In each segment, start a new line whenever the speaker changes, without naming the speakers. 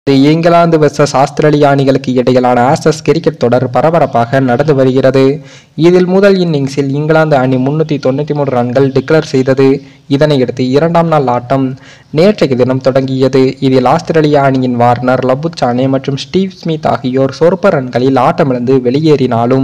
England versus ஆஸ்திரேலிய அணிகளுக்கு இடையிலான Asus cricket தொடர் பரபரப்பாக நடந்து வருகிறது இதில் முதல் இன்னிங்ஸில் இங்கிலாந்து அணி முன்னூற்றி தொண்ணூற்றி மூணு ரன்கள் டிக்ளேர் செய்தது இதனையடுத்து இரண்டாம் நாள் ஆட்டம் நேற்றைய தினம் தொடங்கியது இதில் ஆஸ்திரேலிய அணியின் வார்னர் லபுச்சானே மற்றும் ஸ்டீவ் ஸ்மித் ஆகியோர் சொற்ப ரன்களில் ஆட்டமிழந்து வெளியேறினாலும்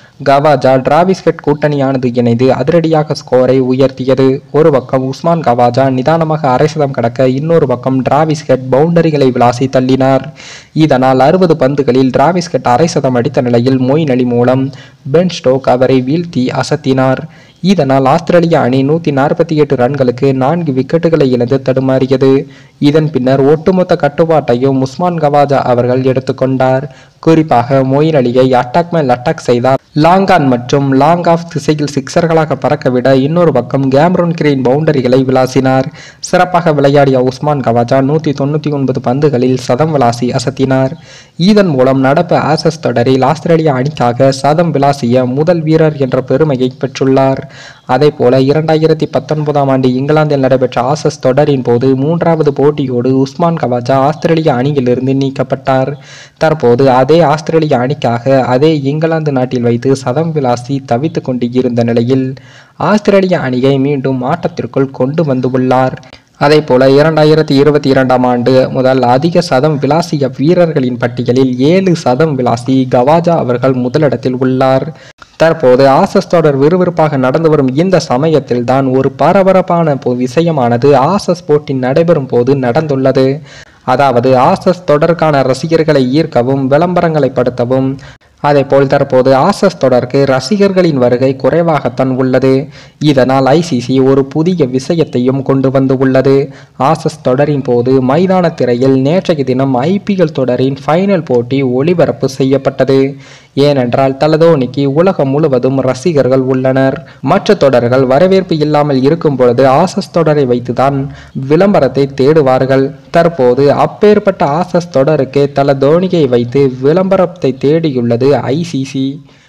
கவாஜா டிராவிஸ்கட் கூட்டணியானது இணைந்து அதிரடியாக ஸ்கோரை உயர்த்தியது ஒரு பக்கம் உஸ்மான் கவாஜா நிதானமாக அரை சதம் கடக்க இன்னொரு பக்கம் டிராவிஸ்கட் பவுண்டரிகளை விளாசி தள்ளினார் இதனால் அறுபது பந்துகளில் டிராவிஸ்கட் அரை சதம் அடித்த நிலையில் மொயின் அலி மூலம் பென் ஸ்டோக் அவரை வீழ்த்தி அசத்தினார் இதனால் ஆஸ்திரேலிய அணி நூற்றி நாற்பத்தி எட்டு ரன்களுக்கு நான்கு விக்கெட்டுகளை இழந்து தடுமாறியது இதன் பின்னர் ஒட்டுமொத்த கட்டுப்பாட்டையும் உஸ்மான் கவாஜா அவர்கள் எடுத்துக்கொண்டார் குறிப்பாக மொயின் அலியை அட்டாக் மேல் அட்டாக் செய்தார் லாங் ஆன் மற்றும் லாங் ஆஃப் திசையில் சிக்சர்களாக பறக்கவிட இன்னொரு பக்கம் கேம்ரோன் கிரீன் பவுண்டரிகளை விளாசினார் சிறப்பாக விளையாடிய உஸ்மான் கவாஜா நூற்றி தொண்ணூற்றி ஒன்பது பந்துகளில் சதம் விளாசி அசத்தினார் இதன் மூலம் நடப்பு ஆசஸ் தொடரில் ஆஸ்திரேலிய அணிக்காக சதம் விளாசிய முதல் வீரர் என்ற பெருமையை பெற்றுள்ளார் அதே போல இரண்டாயிரத்தி பத்தொன்பதாம் ஆண்டு இங்கிலாந்தில் நடைபெற்ற ஆசஸ் தொடரின் போது மூன்றாவது போட்டியோடு உஸ்மான் கவாஜா ஆஸ்திரேலிய அணியிலிருந்து நீக்கப்பட்டார் தற்போது அதே ஆஸ்திரேலிய அணிக்காக அதே இங்கிலாந்து நாட்டில் வைத்து சதம் விளாசி தவித்துக் கொண்டு இருந்த நிலையில் ஆஸ்திரேலிய அணியை மீண்டும் ஆட்டத்திற்குள் கொண்டு வந்துள்ளார் அதே போல இரண்டாயிரத்தி இருபத்தி இரண்டாம் ஆண்டு முதல் அதிக சதம் விளாசிய வீரர்களின் பட்டியலில் ஏழு சதம் விளாசி கவாஜா அவர்கள் முதலிடத்தில் உள்ளார் தற்போது ஆசஸ் தொடர் விறுவிறுப்பாக நடந்து வரும் இந்த சமயத்தில் தான் ஒரு பரபரப்பான பொ- விஷயமானது ஆசஸ் போட்டி நடைபெறும் போது நடந்துள்ளது அதாவது ஆசஸ் தொடர்கான ரசிகர்களை ஈர்க்கவும் விளம்பரங்களை படுத்தவும் அதேபோல் தற்போது ஆசஸ் தொடருக்கு ரசிகர்களின் வருகை குறைவாகத்தான் உள்ளது இதனால் ஐசிசி ஒரு புதிய விஷயத்தையும் கொண்டு வந்து உள்ளது ஆசஸ் தொடரின் போது மைதான திரையில் நேற்றைய தினம் ஐபிஎல் தொடரின் ஃபைனல் போட்டி ஒளிபரப்பு செய்யப்பட்டது ஏனென்றால் தலதோனிக்கு உலகம் முழுவதும் ரசிகர்கள் உள்ளனர் மற்ற தொடர்கள் வரவேற்பு இல்லாமல் இருக்கும் பொழுது ஆசஸ் தொடரை வைத்துதான் விளம்பரத்தை தேடுவார்கள் தற்போது அப்பேற்பட்ட ஆசஸ் தொடருக்கு தல தோனியை வைத்து விளம்பரத்தை தேடியுள்ளது ஐசிசி